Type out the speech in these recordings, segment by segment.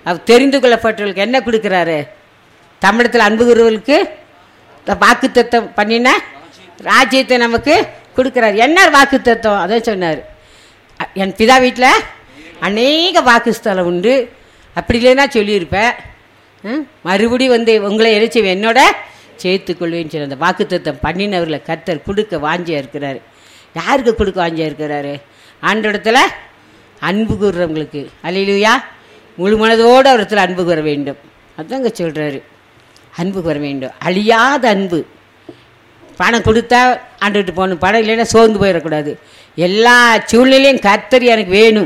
அவர் தெரிந்து கொள்ளப்பட்டவர்களுக்கு என்ன கொடுக்குறாரு தமிழத்தில் அன்பு கூறுவர்களுக்கு வாக்கு தத்துவம் பண்ணின ராஜ்யத்தை நமக்கு கொடுக்குறாரு என்ன வாக்கு தத்துவம் அதை சொன்னார் அ- என் பிதா வீட்டில் அநேக வாக்குஸ்தலம் உண்டு அப்படி இல்லைன்னா சொல்லியிருப்பேன் ம்? மறுபடியும் வந்து உங்களை இறைச்சி என்னோட சேர்த்துக்கொள்வேன்னு சொல்லி அந்த வாக்கு தத்துவம் பண்ணினவர்களை கர்த்தர் கொடுக்க வாஞ்சியா இருக்கிறாரு யாருக்கு கொடுக்க வாஞ்சியா இருக்கிறாரு ஆண்டோடத்துல அன்பு கூறுறவங்களுக்கு அல்லையிலுயா முழு மனதோடு அவரத்தில் அன்பு கூற வேண்டும் அதாங்க சொல்கிறாரு அன்பு கூற வேண்டும் அழியாத அன்பு பணம் கொடுத்தா ஆண்டுகிட்டு போகணும் பணம் இல்லைன்னா சோர்ந்து போயிடக்கூடாது எல்லா சூழ்நிலையும் கர்த்தர் எனக்கு வேணும்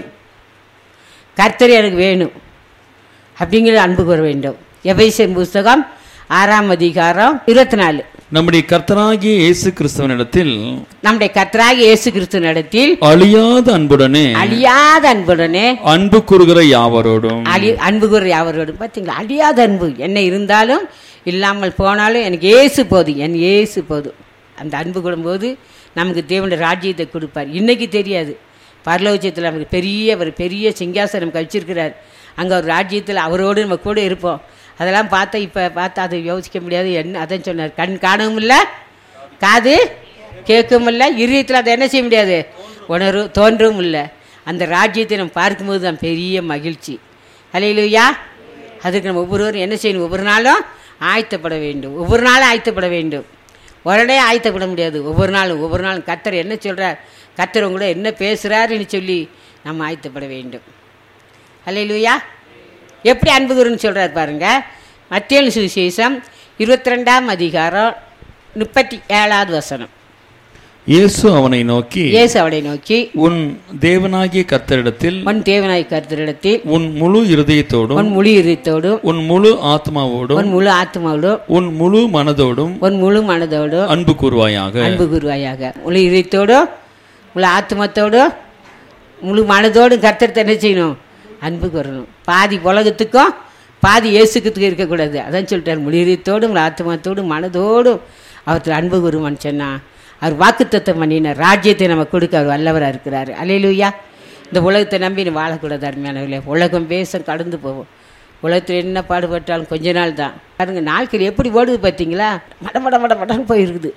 கர்த்தர் எனக்கு வேணும் அப்படிங்கிற அன்பு கூற வேண்டும் எபேசியன் புஸ்தகம் ஆறாம் அதிகாரம் இருபத்தி நாலு நம்முடைய கர்த்தராகிய இயேசு கிறிஸ்துவனிடத்தில் நம்முடைய கர்த்தராகிய இயேசு கிறிஸ்து நடத்தில் அழியாத அன்புடனே அழியாத அன்புடனே அன்பு கூறுகிற யாவரோடும் அழி அன்பு கூற யாவரோடும் பார்த்தீங்களா அழியாத அன்பு என்ன இருந்தாலும் இல்லாமல் போனாலும் எனக்கு ஏசு போதும் என் ஏசு போதும் அந்த அன்பு கூடும்போது நமக்கு தேவனுடைய ராஜ்யத்தை கொடுப்பார் இன்னைக்கு தெரியாது பரலோச்சத்தில் நமக்கு பெரிய ஒரு பெரிய சிங்காசனம் கழிச்சிருக்கிறார் அங்கே ஒரு ராஜ்யத்தில் அவரோடு நம்ம கூட இருப்போம் அதெல்லாம் பார்த்தா இப்போ பார்த்தா அதை யோசிக்க முடியாது என்ன அதான் சொன்னார் கண் காணவும் இல்லை காது கேட்கவும் இல்லை இருதயத்தில் அதை என்ன செய்ய முடியாது உணர்வு தோன்றவும் இல்லை அந்த ராஜ்யத்தை நம்ம பார்க்கும்போது தான் பெரிய மகிழ்ச்சி அலையிலுயா அதுக்கு நம்ம ஒவ்வொருவரும் என்ன செய்யணும் ஒவ்வொரு நாளும் ஆயத்தப்பட வேண்டும் ஒவ்வொரு நாளும் ஆயத்தப்பட வேண்டும் உடனே ஆயத்தப்பட முடியாது ஒவ்வொரு நாளும் ஒவ்வொரு நாளும் கத்தர் என்ன சொல்கிறார் கத்தர் உங்களோட என்ன பேசுகிறாருன்னு சொல்லி நம்ம ஆயத்தப்பட வேண்டும் அல்லையிலுயா எப்படி அன்புகுருன்னு சொல்கிறார் பாருங்க மத்திய சுவிசேஷம் இருபத்தி ரெண்டாம் அதிகாரம் முப்பத்தி ஏழாவது வசனம் இயேசு அவனை நோக்கி இயேசு அவளை நோக்கி உன் தேவனாகிய கர்த்தரிடத்தில் உன் தேவனாய் கருத்தரிடத்தில் உன் முழு இருதயத்தோடும் உன் முழு இதயத்தோடும் உன் முழு ஆத்மாவோடும் உன் முழு ஆத்மாவோடும் உன் முழு மனதோடும் உன் முழு மனதோடும் அன்பு கூறுவாயாக அன்பு குருவாயாக முழு இதயத்தோடும் முழு ஆத்மத்தோடும் முழு மனதோடும் கர்த்தரத்தை என்ன செய்யணும் அன்பு கூறணும் பாதி உலகத்துக்கும் பாதி இயேசுக்கு இருக்கக்கூடாது அதான் சொல்லிட்டார் முழு இதயத்தோடும் முழு ஆத்மத்தோடும் மனதோடும் அவர்த்தில் அன்பு கூறுவான்னு சொன்னா அவர் வாக்குத்தத்தம் பண்ணின ராஜ்யத்தை நம்ம கொடுக்க அவர் வல்லவராக இருக்கிறார் அலையிலுயா இந்த உலகத்தை நம்பி நீ வாழக்கூடாது அருமையானவர்களே உலகம் பேசம் கடந்து போவோம் உலகத்தில் என்ன பாடுபட்டாலும் கொஞ்ச நாள் தான் பாருங்க நாட்கள் எப்படி ஓடுது பார்த்தீங்களா மட மட மட மடன்னு போயிருக்குது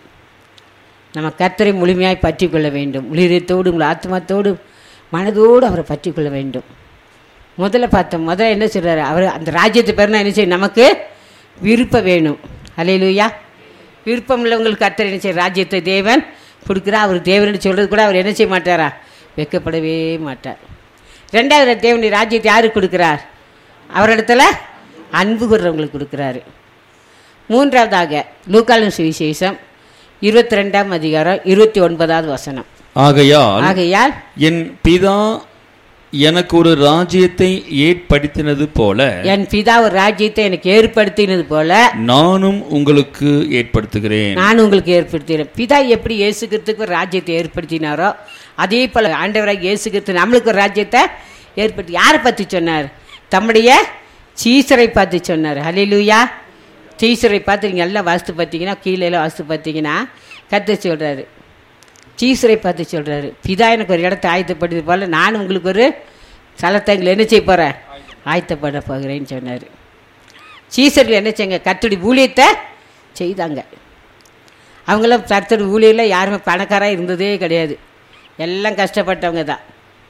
நம்ம கர்த்தரை முழுமையாய் பற்றி கொள்ள வேண்டும் உளிரத்தோடு உங்கள் ஆத்மாத்தோடு மனதோடு அவரை பற்றி கொள்ள வேண்டும் முதல்ல பார்த்தோம் முதல்ல என்ன சொல்கிறாரு அவர் அந்த ராஜ்யத்தை பேர்னா என்ன செய்யும் நமக்கு விருப்பம் வேணும் அலையிலுயா விருப்பம் உள்ளவங்களுக்கு கர்த்தர் என்ன செய்ய ராஜ்யத்தை தேவன் கொடுக்குறா அவர் தேவன் சொல்கிறது கூட அவர் என்ன செய்ய மாட்டாரா வெட்கப்படவே மாட்டார் ரெண்டாவது தேவனுடைய ராஜ்யத்தை யாருக்கு கொடுக்குறார் அவரிடத்துல அன்பு கூறுறவங்களுக்கு கொடுக்குறாரு மூன்றாவதாக லூக்காலின் சுவிசேஷம் இருபத்தி ரெண்டாம் அதிகாரம் இருபத்தி ஒன்பதாவது வசனம் ஆகையால் ஆகையால் என் பிதா எனக்கு ஒரு ராஜ்யத்தை ஏற்படுத்தினது போல என் பிதா ஒரு ராஜ்யத்தை எனக்கு ஏற்படுத்தினது போல நானும் உங்களுக்கு ஏற்படுத்துகிறேன் நான் உங்களுக்கு ஏற்படுத்தினேன் பிதா எப்படி இயேசுக்கிறதுக்கு ஒரு ராஜ்யத்தை ஏற்படுத்தினாரோ அதே போல ஆண்டவராக இயேசுக்கிறது நம்மளுக்கு ஒரு ராஜ்யத்தை ஏற்படுத்தி யாரை பற்றி சொன்னார் தம்முடைய சீசரை பார்த்து சொன்னார் ஹலிலூயா சீசரை பார்த்து நீங்கள் எல்லாம் வாஸ்து பார்த்தீங்கன்னா கீழே எல்லாம் வாஸ்து பார்த்தீங்கன்னா கத்த சொல்கிறாரு சீசரை பார்த்து சொல்கிறாரு பிதா எனக்கு ஒரு இடத்த ஆயத்தப்படுது போல நான் உங்களுக்கு ஒரு சலத்தங்களை என்ன செய்ய போகிறேன் ஆயத்தப்பட போகிறேன்னு சொன்னார் சீசர்கள் என்ன செய்யுங்க கத்தடி ஊழியத்தை செய்தாங்க அவங்களாம் கர்த்தர் ஊழியில் யாருமே பணக்காராக இருந்ததே கிடையாது எல்லாம் கஷ்டப்பட்டவங்க தான்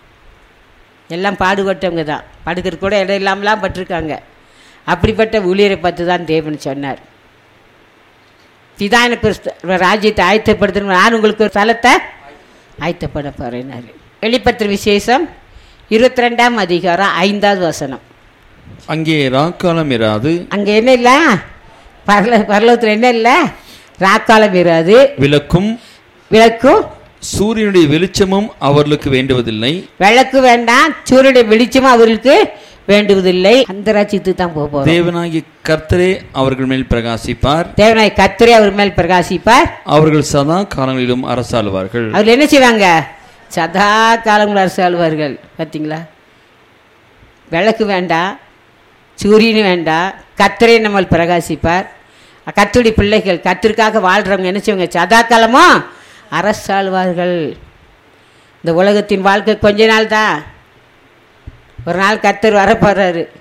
எல்லாம் பாடுபட்டவங்க தான் படுக்கிற கூட இடம் இல்லாமலாம் பட்டிருக்காங்க அப்படிப்பட்ட ஊழியரை பார்த்து தான் தேவன் சொன்னார் பிதா எனக்கு ஒரு ஸ்த- ஒரு ராஜ்யத்தை ஆயத்தப்படுத்தணும் நான் உங்களுக்கு ஒரு தலத்தை ஆயத்தப்பட போகிறேன்னாரு வெளிப்பத்திர விசேஷம் இருபத்தி ரெண்டாம் அதிகாரம் ஐந்தாவது வசனம் அங்கே ராக்காலம் இராது அங்கே என்ன இல்லை பரல பரலோகத்தில் என்ன இல்லை ராக்காலம் இராது விளக்கும் விளக்கும் சூரியனுடைய வெளிச்சமும் அவர்களுக்கு வேண்டுவதில்லை விளக்கு வேண்டாம் சூரியனுடைய வெளிச்சமும் அவர்களுக்கு வேண்டுவதில்லை அந்த ராஜ்யத்துக்கு தான் போக போகிறோம் தேவனாகிய கர்த்தரே அவர்கள் மேல் பிரகாசிப்பார் தேவனாய் கத்திரை அவர் மேல் பிரகாசிப்பார் அவர்கள் சதா காலங்களிலும் அரசாளுவார்கள் அவர் என்ன செய்வாங்க சதா காலங்கள் அரசாழ்வார்கள் பார்த்தீங்களா விளக்கு வேண்டாம் சூரியன் வேண்டாம் கத்திரை நம்ம பிரகாசிப்பார் கத்துடி பிள்ளைகள் கத்திற்காக வாழ்கிறவங்க என்ன செய்வாங்க சதா காலமும் அரசாழ்வார்கள் இந்த உலகத்தின் வாழ்க்கை கொஞ்ச நாள் தான் ஒரு நாள் கத்தர் வரப்போறாரு